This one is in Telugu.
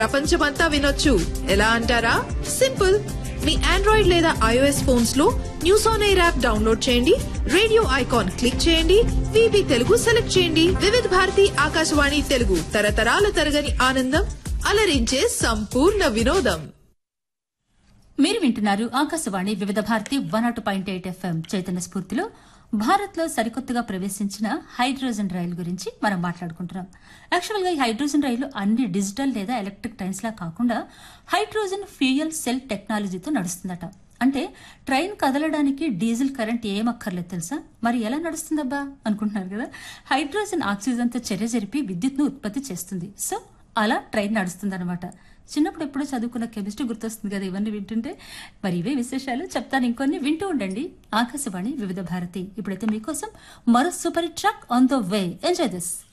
ప్రపంచమంతా వినొచ్చు ఎలా అంటారా సింపుల్ మీ ఆండ్రాయిడ్ లేదా ఐఓఎస్ ఫోన్స్ లో news on air app download చేయండి రేడియో ఐకాన్ క్లిక్ చేయండి విబి తెలుగు సెలెక్ట్ చేయండి వివిధ భారతి ఆకాశవాణి తెలుగు తరతరాల తరగని ఆనందం అలరించే సంపూర్ణ వినోదం మీరు వింటున్నారు Akashvani Vividh Bharati one nought point eight FM చైతన్య స్ఫూర్తిలో భారత్ లో సరికొత్తగా ప్రవేశించిన హైడ్రోజన్ రైలు గురించి మనం మాట్లాడుకుంటున్నాం యాక్చువల్ గా ఈ హైడ్రోజన్ రైలు అన్ని డిజిటల్ లేదా ఎలక్ట్రిక్ ట్రైన్స్ లా కాకుండా హైడ్రోజన్ ఫ్యూయల్ సెల్ టెక్నాలజీతో నడుస్తుందట అంటే ట్రైన్ కదలడానికి డీజిల్ కరెంట్ ఏమక్కర్లేదు తెలుసా మరి ఎలా నడుస్తుందబ్బా అనుకుంటున్నారు కదా హైడ్రోజన్ ఆక్సిజన్తో చర్య జరిపి విద్యుత్ను ఉత్పత్తి చేస్తుంది సో అలా ట్రైన్ నడుస్తుందన్నమాట చిన్నప్పుడు ఎప్పుడో చదువుకున్న కెమిస్ట్రీ గుర్తొస్తుంది కదా ఇవన్నీ వింటుంటే మరి ఇవే విశేషాలు చెప్తాను ఇంకొన్ని వింటూ ఉండండి ఆకాశవాణి వివిధ భారతి ఇప్పుడైతే మీకోసం మరో super track on the way enjoy this